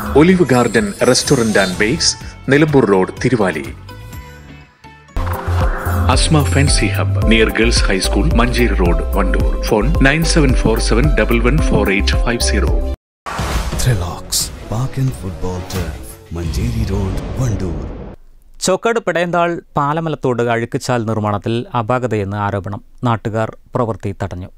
Olive garden restaurant and bakes Nilambur road Thiruvali Asma fancy hub near girls high school Manjeri road Vandoor phone nine seven four seven double one four eight five zero Thrillocks Park and Football Turf, Manjeri Road, Vandoor. Chokkad Pedayanthal പാലമലത്തോട് അഴുക്കുചാൽ നിർമ്മാണത്തിൽ അപാകതയെന്ന് ആരോപണം നാട്ടുകാർ പ്രവൃത്തി തടഞ്ഞു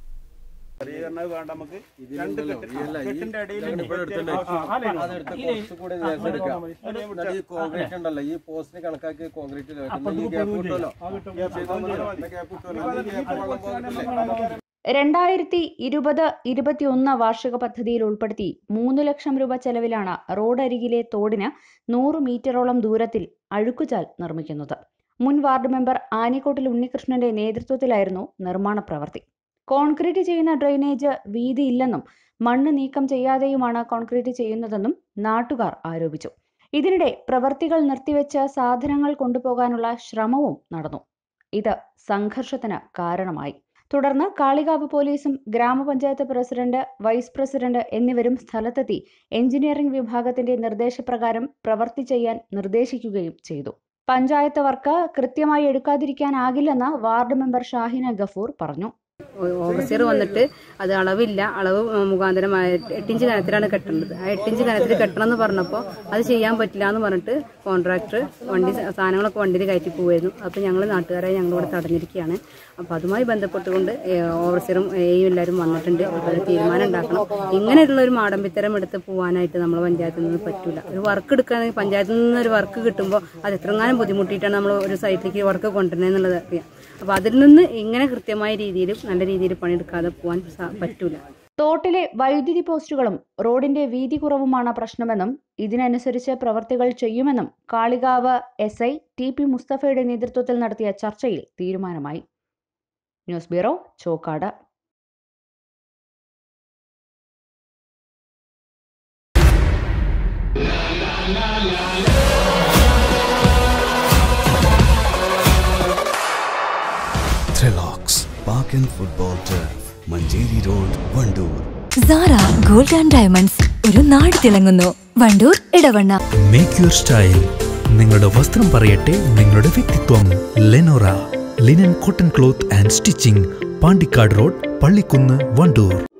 concrete ഉണ്ടല്ലോ ഈ പോസ്റ്റിന് കണക്കാക്കി കോൺക്രീറ്റ് ഈ ഗ്യാപ്പ് കിട്ടുമല്ലോ ഗ്യാപ്പ് കിട്ടുമല്ലോ രണ്ടായിരത്തി ഇരുപത് ഇരുപത്തിയൊന്ന് വാർഷിക പദ്ധതിയിൽ ഉൾപ്പെടുത്തി മൂന്ന് ലക്ഷം രൂപ ചെലവിലാണ് റോഡരികിലെ തോടിന് നൂറ് മീറ്ററോളം ദൂരത്തിൽ അഴുക്കുചാൽ നിർമ്മിക്കുന്നത് മുൻ വാർഡ് മെമ്പർ ആനിക്കോട്ടിൽ ഉണ്ണികൃഷ്ണന്റെ നേതൃത്വത്തിലായിരുന്നു നിർമ്മാണ പ്രവൃത്തി കോൺക്രീറ്റ് ചെയ്യുന്ന ഡ്രെയിനേജ് വീതിയില്ലെന്നും മണ്ണ് നീക്കം ചെയ്യാതെയുമാണ് കോൺക്രീറ്റ് ചെയ്യുന്നതെന്നും നാട്ടുകാർ ആരോപിച്ചു ഇതിനിടെ പ്രവർത്തികൾ നിർത്തിവെച്ച് സാധനങ്ങൾ കൊണ്ടുപോകാനുള്ള ശ്രമവും നടന്നു ഇത് സംഘർഷത്തിന് കാരണമായി തുടർന്ന് കാളികാവ് പോലീസും ഗ്രാമപഞ്ചായത്ത് പ്രസിഡന്റ് വൈസ് പ്രസിഡന്റ് എന്നിവരും സ്ഥലത്തെത്തി എഞ്ചിനീയറിംഗ് വിഭാഗത്തിന്റെ നിർദ്ദേശപ്രകാരം പ്രവൃത്തി ചെയ്യാൻ നിർദ്ദേശിക്കുകയും ചെയ്തു പഞ്ചായത്ത് വർക്ക് കൃത്യമായി എടുക്കാതിരിക്കാനാകില്ലെന്ന് വാർഡ് മെമ്പർ ഷാഹിന ഗഫൂർ പറഞ്ഞു ഓവർസിയർ വന്നിട്ട് അത് അളവില്ല അളവ് മുഖാന്തരം ആ എട്ടിഞ്ച് കനത്തിലാണ് കെട്ടേണ്ടത് ആ എട്ടിഞ്ച് കനത്തിൽ കെട്ടണം എന്ന് പറഞ്ഞപ്പോൾ അത് ചെയ്യാൻ പറ്റില്ല എന്ന് പറഞ്ഞിട്ട് കോൺട്രാക്ടർ വണ്ടി സാധനങ്ങളൊക്കെ വണ്ടിയിൽ കയറ്റി പോവായിരുന്നു അപ്പോൾ ഞങ്ങൾ നാട്ടുകാരെ ഞങ്ങളിവിടെ തടഞ്ഞിരിക്കുകയാണ് അപ്പോൾ അതുമായി ബന്ധപ്പെട്ടുകൊണ്ട് ഓവർസിയറും എയും എല്ലാവരും വന്നിട്ടുണ്ട് അപ്പോൾ അത് തീരുമാനം ഉണ്ടാക്കണം ഇങ്ങനെയുള്ള ഒരു മാടമ്പിത്തരം എടുത്ത് പോകാനായിട്ട് നമ്മൾ പഞ്ചായത്തിൽ നിന്ന് പറ്റൂല ഒരു വർക്ക് എടുക്കുകയാണെങ്കിൽ പഞ്ചായത്തിൽ നിന്ന് ഒരു വർക്ക് കിട്ടുമ്പോൾ അത് എത്രങ്ങാനും ബുദ്ധിമുട്ടിയിട്ടാണ് നമ്മൾ ഒരു സൈറ്റിലേക്ക് വർക്ക് കൊണ്ടുവരുന്നത് എന്നുള്ളത് അറിയാം അപ്പോൾ അതിൽ നിന്ന് ഇങ്ങനെ കൃത്യമായ രീതിയിൽ നല്ല രീതിയിൽ പണിയെടുക്കാതെ പോകാൻ സാ- പറ്റൂല തോട്ടിലെ വൈദ്യുതി പോസ്റ്റുകളും റോഡിന്റെ വീതി കുറവുമാണ് പ്രശ്നമെന്നും ഇതിനനുസരിച്ച് പ്രവർത്തികൾ ചെയ്യുമെന്നും Kalikavu S I T P മുസ്തഫയുടെ നേതൃത്വത്തിൽ നടത്തിയ ചർച്ചയിൽ തീരുമാനമായി news bureau Chokkad Thrillocks Park and Football Turf, Manjeri Road, Vandoor. Sara gold and diamonds ഒരു നാട് തിളങ്ങുന്നു Vandoor Edavanna make your style നിങ്ങളുടെ വസ്ത്രം പറയട്ടെ നിങ്ങളുടെ വ്യക്തിത്വം Lenora linen cotton cloth and stitching Pandikkad road Pallikunnu Wandoor